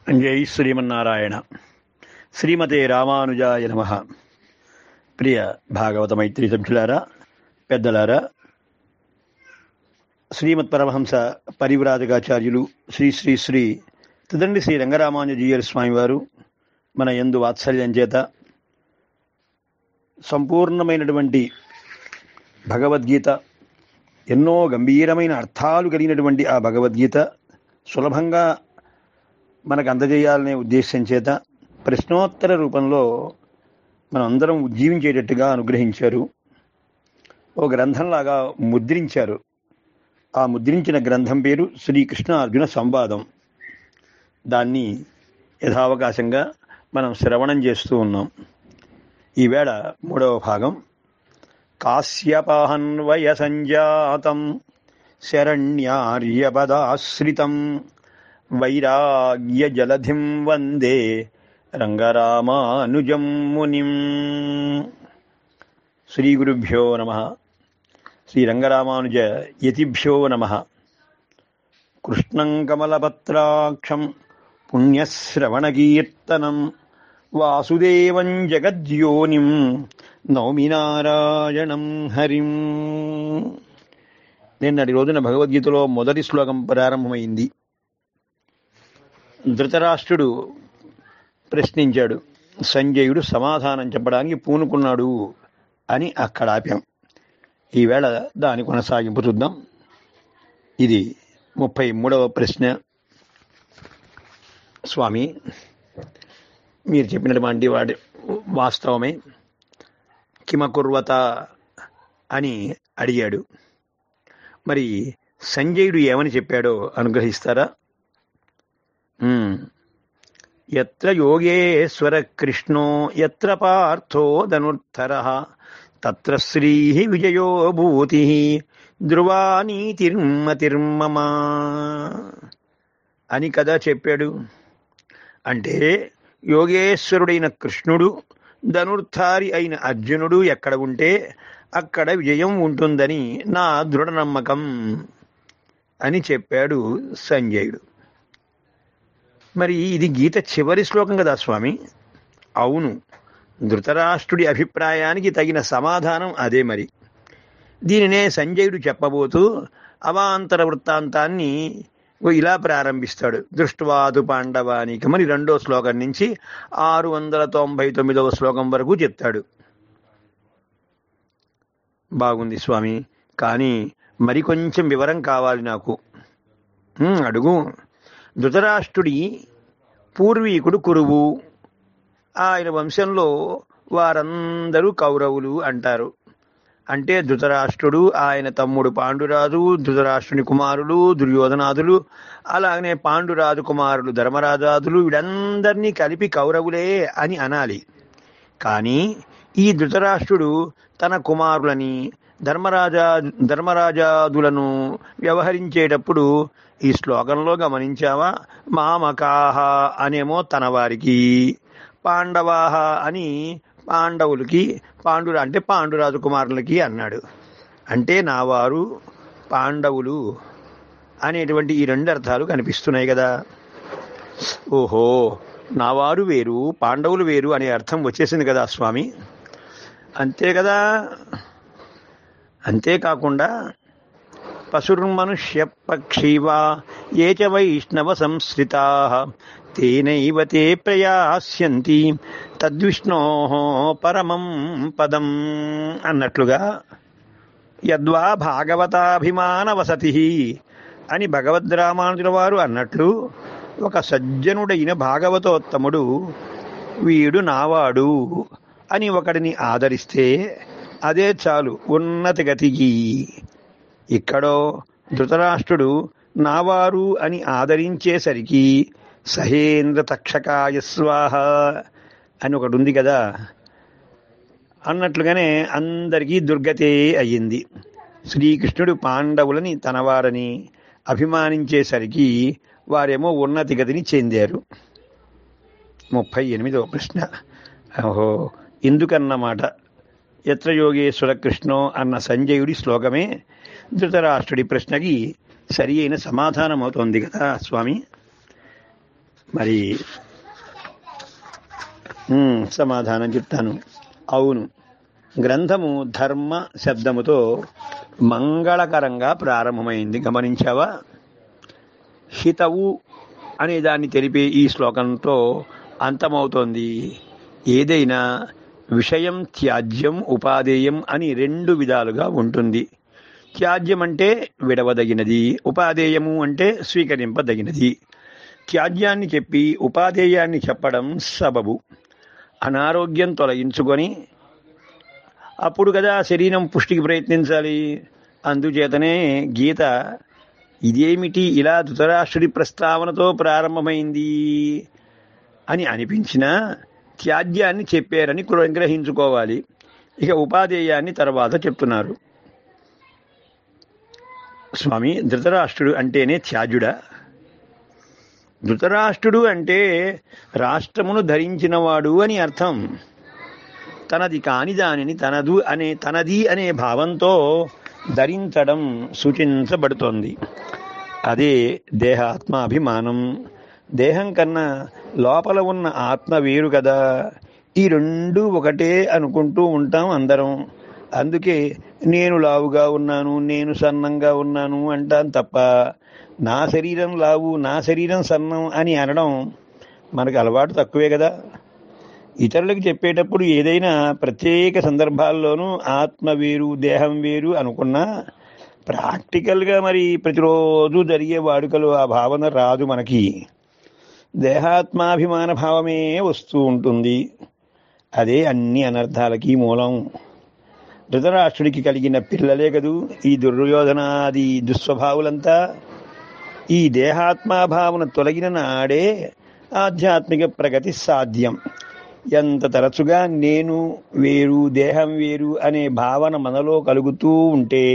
జై శ్రీమన్నారాయణ శ్రీమతే రామానుజాయ నమ ప్రియ భాగవత మైత్రి సభ్యులారా పెద్దలారా శ్రీమత్ పరమహంస పరివ్రాజకాచార్యులు శ్రీ శ్రీ శ్రీ తిదండి శ్రీ రంగరామానుజీయర్ స్వామివారు మన యందు వాత్సల్యం చేత సంపూర్ణమైనటువంటి భగవద్గీత ఎన్నో గంభీరమైన అర్థాలు కలిగినటువంటి ఆ భగవద్గీత సులభంగా మనకు అందజేయాలనే ఉద్దేశం చేత ప్రశ్నోత్తర రూపంలో మనం అందరం ఉజ్జీవించేటట్టుగా అనుగ్రహించారు ఓ గ్రంథంలాగా ముద్రించారు ఆ ముద్రించిన గ్రంథం పేరు శ్రీకృష్ణ అర్జున సంవాదం దాన్ని యథావకాశంగా మనం శ్రవణం చేస్తూ ఉన్నాం ఈవేళ మూడవ భాగం కాశ్యపాహన్వయ సంజాతం శరణ్యార్యపదాశ్రితం వైరాగ్య జలధిం వందే రంగరామానుజం మునిం శ్రీ గురుభ్యో నమ శ్రీ రంగరామానుజ యతిభ్యో నమ కృష్ణం కమలపత్రాక్షం పుణ్యశ్రవణకీర్తనం వాసుదేవం జగద్యోనిం నౌమి నారాయణం హరిం నిన్నటి రోజున భగవద్గీతలో మొదటి శ్లోకం ప్రారంభమైంది ధృతరాష్ట్రుడు ప్రశ్నించాడు సంజయుడు సమాధానం చెప్పడానికి పూనుకున్నాడు అని అక్కడ ఆపాం ఈవేళ దాని కొనసాగింపు చూద్దాం ఇది ముప్పై మూడవ ప్రశ్న స్వామి మీరు చెప్పినటువంటి వాడి వాస్తవమే కిమకుర్వత అని అడిగాడు మరి సంజయుడు ఏమని చెప్పాడో అనుగ్రహిస్తారా ఎత్ర యోగేశ్వర కృష్ణో ఎత్ర పార్థో ధనుర్ధర తత్ర శ్రీ విజయో భూతి ధ్రువానీతిర్మతిర్మమా అని కదా చెప్పాడు అంటే యోగేశ్వరుడైన కృష్ణుడు ధనుర్ధారి అయిన అర్జునుడు ఎక్కడ ఉంటే అక్కడ విజయం ఉంటుందని నా దృఢ నమ్మకం అని చెప్పాడు సంజయుడు మరి ఇది గీత చివరి శ్లోకం కదా స్వామి అవును ధృతరాష్ట్రుడి అభిప్రాయానికి తగిన సమాధానం అదే మరి దీనినే సంజయుడు చెప్పబోతూ అవాంతర వృత్తాంతాన్ని ఇలా ప్రారంభిస్తాడు దృష్టివాదు పాండవానికి మరి రెండో శ్లోకం నుంచి ఆరు వందల తొంభై తొమ్మిదవ శ్లోకం వరకు చెప్తాడు బాగుంది స్వామి కానీ మరి కొంచెం వివరం కావాలి నాకు అడుగు ధృతరాష్ట్రుడి పూర్వీకుడు కురువు ఆయన వంశంలో వారందరూ కౌరవులు అంటారు అంటే ధృతరాష్ట్రుడు ఆయన తమ్ముడు పాండురాజు ధృతరాష్ట్రుని కుమారులు దుర్యోధనాదులు అలాగనే పాండురాజు కుమారులు ధర్మరాజాదులు వీడందరినీ కలిపి కౌరవులే అని అనాలి కానీ ఈ ధృతరాష్ట్రుడు తన కుమారులని ధర్మరాజా ధర్మరాజాదులను వ్యవహరించేటప్పుడు ఈ శ్లోకంలో గమనించావా మామకాహ అనేమో తన వారికి పాండవాహ అని పాండవులకి పాండురా అంటే పాండురాజు కుమారులకి అన్నాడు అంటే నా వారు పాండవులు అనేటువంటి ఈ రెండు అర్థాలు కనిపిస్తున్నాయి కదా ఓహో నా వారు వేరు పాండవులు వేరు అనే అర్థం వచ్చేసింది కదా స్వామి అంతే కదా అంతేకాకుండా పశుర్మనుష్య పక్షీవా ఏ చ వైష్ణవ సంశ్రితా తేనైవ తే ప్రయాస్యంతి తద్విష్ణో పరమం పదం అన్నట్లుగా యద్వా భాగవతాభిమాన వసతి అని భగవద్రామానుజుల వారు అన్నట్లు ఒక సజ్జనుడైన భాగవతోత్తముడు వీడు నావాడు అని ఒకడిని ఆదరిస్తే అదే చాలు ఉన్నతి గతికి ఇక్కడో ధృతరాష్ట్రుడు నావారు అని ఆదరించేసరికి సహేంద్ర తక్షకాయ స్వాహ అని ఒకటి ఉంది కదా అన్నట్లుగానే అందరికీ దుర్గతే అయ్యింది శ్రీకృష్ణుడు పాండవులని తనవారని అభిమానించేసరికి వారేమో ఉన్నతి గతిని చెందారు ముప్పై ఎనిమిదవ ప్రశ్న ఓహో ఎందుకన్నమాట ఎత్ర యోగేశ్వర కృష్ణో అన్న సంజయుడి శ్లోకమే ధృతరాష్ట్రుడి ప్రశ్నకి సరి అయిన సమాధానం అవుతోంది కదా స్వామి మరి ఉమ్, సమాధానం చెప్తాను అవును గ్రంథము ధర్మ శబ్దముతో మంగళకరంగా ప్రారంభమైంది గమనించావా హితవు అనే దాన్ని తెలిపే ఈ శ్లోకంతో అంతమవుతోంది ఏదైనా విషయం త్యాజ్యం ఉపాదేయం అని రెండు విధాలుగా ఉంటుంది త్యాజ్యం అంటే విడవదగినది ఉపాదేయము అంటే స్వీకరింపదగినది త్యాజ్యాన్ని చెప్పి ఉపాదేయాన్ని చెప్పడం సబబు అనారోగ్యం తొలగించుకొని అప్పుడు కదా శరీరం పుష్టికి ప్రయత్నించాలి అందుచేతనే గీత ఇదేమిటి ఇలా ధృతరాష్ట్రుడి ప్రస్తావనతో ప్రారంభమైంది అని అనిపించినా త్యాజ్యాన్ని చెప్పారని గ్ర- గ్రహించుకోవాలి ఇక ఉపాధేయాన్ని తర్వాత చెప్తున్నారు స్వామి ధృతరాష్ట్రుడు అంటేనే త్యాజుడా ధృతరాష్ట్రుడు అంటే రాష్ట్రమును ధరించినవాడు అని అర్థం తనది కాని దానిని తనదు అనే తనది అనే భావంతో ధరించడం సూచించబడుతోంది అదే దేహాత్మాభిమానం దేహం కన్నా లోపల ఉన్న ఆత్మ వేరు కదా ఈ రెండు ఒకటే అనుకుంటూ ఉంటాం అందరం అందుకే నేను లావుగా ఉన్నాను నేను సన్నంగా ఉన్నాను అంటాం తప్ప నా శరీరం లావు నా శరీరం సన్నం అని అనడం మనకు అలవాటు తక్కువే కదా ఇతరులకు చెప్పేటప్పుడు ఏదైనా ప్రత్యేక సందర్భాల్లోనూ ఆత్మ వేరు దేహం వేరు అనుకున్నా ప్రాక్టికల్గా మరి ప్రతిరోజు జరిగే వాడుకలు ఆ భావన రాదు మనకి దేహాత్మాభిమాన భావమే వస్తూ ఉంటుంది అదే అన్ని అనర్థాలకి మూలం ధృతరాష్ట్రుడికి కలిగిన పిల్లలే కదూ ఈ దుర్యోధనాది దుస్వభావులంతా ఈ దేహాత్మాభావన తొలగిన నాడే ఆధ్యాత్మిక ప్రగతి సాధ్యం ఎంత తరచుగా నేను వేరు దేహం వేరు అనే భావన మనలో కలుగుతూ ఉంటే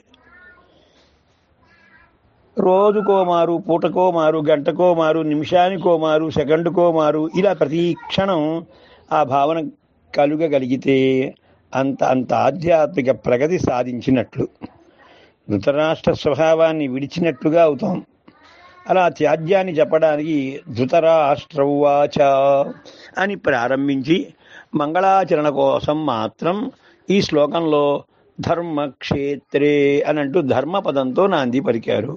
రోజుకో మారు పూటకో మారు గంటకో మారు నిమిషానికో మారు సెకండుకో మారు ఇలా ప్రతి క్షణం ఆ భావన కలుగగలిగితే అంత అంత ఆధ్యాత్మిక ప్రగతి సాధించినట్లు ధృతరాష్ట్ర స్వభావాన్ని విడిచినట్లుగా అవుతాం అలా త్యాజ్యాన్ని చెప్పడానికి ధృతరాష్ట్రవాచ అని ప్రారంభించి మంగళాచరణ కోసం మాత్రం ఈ శ్లోకంలో ధర్మక్షేత్రే అని అంటూ ధర్మ పదంతో నాంది పలికారు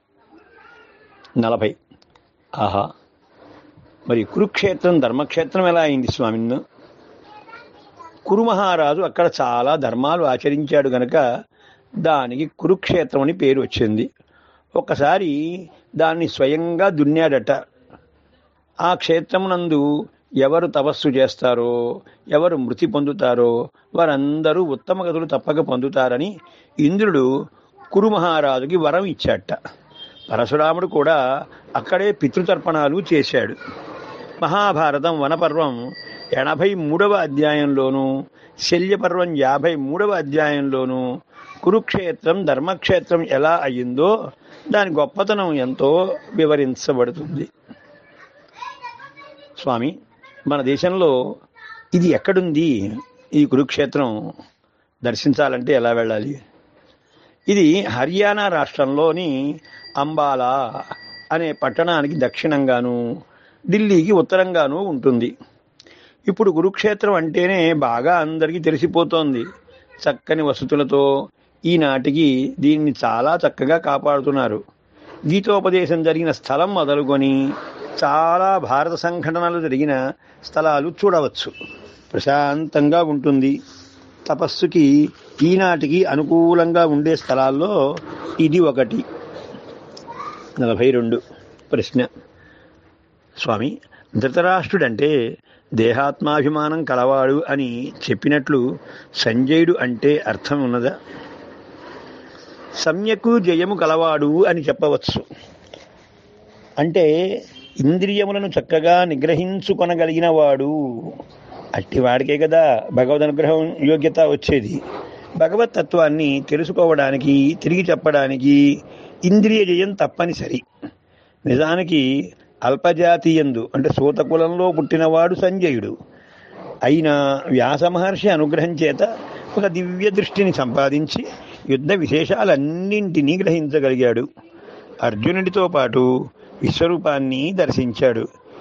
నలభై ఆహా మరి కురుక్షేత్రం ధర్మక్షేత్రం ఎలా అయింది స్వామిను కురు మహారాజు అక్కడ చాలా ధర్మాలు ఆచరించాడు గనక దానికి కురుక్షేత్రం అని పేరు వచ్చింది ఒక్కసారి దాన్ని స్వయంగా దున్నాడట ఆ క్షేత్రమునందు ఎవరు తపస్సు చేస్తారో ఎవరు మృతి పొందుతారో వారందరూ ఉత్తమ గతులు తప్పక పొందుతారని ఇంద్రుడు కురు మహారాజుకి వరం ఇచ్చాట పరశురాముడు కూడా అక్కడే పితృతర్పణాలు చేశాడు మహాభారతం వనపర్వం ఎనభై మూడవ అధ్యాయంలోనూ శల్యపర్వం యాభై మూడవ అధ్యాయంలోనూ కురుక్షేత్రం ధర్మక్షేత్రం ఎలా అయ్యిందో దాని గొప్పతనం ఎంతో వివరించబడుతుంది స్వామి మన దేశంలో ఇది ఎక్కడుంది ఈ కురుక్షేత్రం దర్శించాలంటే ఎలా వెళ్ళాలి ఇది హర్యానా రాష్ట్రంలోని అంబాలా అనే పట్టణానికి దక్షిణంగాను ఢిల్లీకి ఉత్తరంగాను ఉంటుంది ఇప్పుడు కురుక్షేత్రం అంటేనే బాగా అందరికీ తెలిసిపోతోంది చక్కని వసతులతో ఈనాటికి దీన్ని చాలా చక్కగా కాపాడుతున్నారు గీతోపదేశం జరిగిన స్థలం మొదలుకొని చాలా భారత సంఘటనలు జరిగిన స్థలాలు చూడవచ్చు ప్రశాంతంగా ఉంటుంది తపస్సుకి ఈనాటికి అనుకూలంగా ఉండే స్థలాల్లో ఇది ఒకటి నలభై రెండు ప్రశ్న స్వామి ధృతరాష్ట్రుడంటే దేహాత్మాభిమానం కలవాడు అని చెప్పినట్లు సంజయుడు అంటే అర్థం ఉన్నదా సమ్యకు జయము కలవాడు అని చెప్పవచ్చు అంటే ఇంద్రియములను చక్కగా నిగ్రహించుకొనగలిగిన వాడు అట్టి వాడికే కదా భగవద్ అనుగ్రహం యోగ్యత వచ్చేది భగవత్ తత్వాన్ని తెలుసుకోవడానికి తిరిగి చెప్పడానికి ఇంద్రియ జయం తప్పనిసరి నిజానికి అల్పజాతీయందు అంటే సూతకులంలో పుట్టినవాడు సంజయుడు అయినా వ్యాస మహర్షి అనుగ్రహం చేత ఒక దివ్య దృష్టిని సంపాదించి యుద్ధ విశేషాలన్నింటినీ గ్రహించగలిగాడు అర్జునుడితో పాటు విశ్వరూపాన్ని దర్శించాడు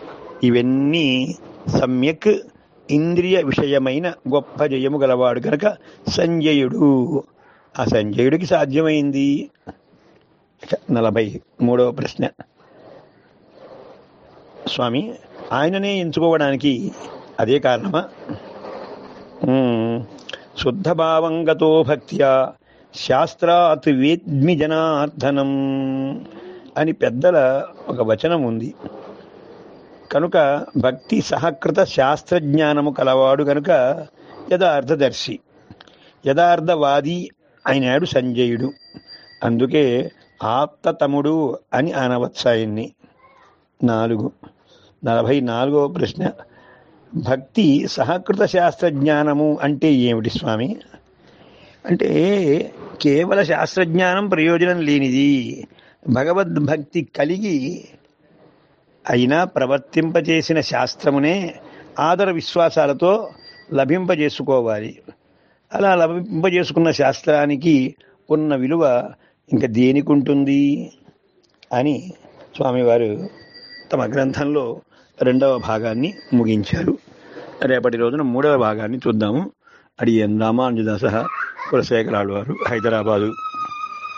ఇవన్నీ సమ్యక్ ఇంద్రియ విషయమైన గొప్ప జయము గలవాడు గనక సంజయుడు ఆ సంజయుడికి సాధ్యమైంది ఇక నలభై మూడవ ప్రశ్న స్వామి ఆయననే ఎంచుకోవడానికి అదే కారణమా ఉమ్, శుద్ధ భావంగతో భక్త్యా శాస్త్రాత్ వేద్మి జనార్దనం అని పెద్దల ఒక వచనం ఉంది కనుక భక్తి సహకృత శాస్త్రజ్ఞానము కలవాడు కనుక యథార్థదర్శి యథార్థవాది అయినాడు సంజయుడు అందుకే ఆప్తతముడు అని అనవచ్చాయన్ని నాలుగు నలభై నాలుగవ ప్రశ్న భక్తి సహకృత శాస్త్రజ్ఞానము అంటే ఏమిటి స్వామి అంటే కేవల శాస్త్రజ్ఞానం ప్రయోజనం లేనిది భగవద్భక్తి కలిగి అయినా ప్రవర్తింపజేసిన శాస్త్రమునే ఆదర విశ్వాసాలతో లభింపజేసుకోవాలి అలా లభింపజేసుకున్న శాస్త్రానికి ఉన్న విలువ ఇంకా దేనికి ఉంటుంది అని స్వామివారు తమ గ్రంథంలో రెండవ భాగాన్ని ముగించారు రేపటి రోజున మూడవ భాగాన్ని చూద్దాము అడియన్ రామానుజదాస కులశేఖరాలు వారు హైదరాబాదు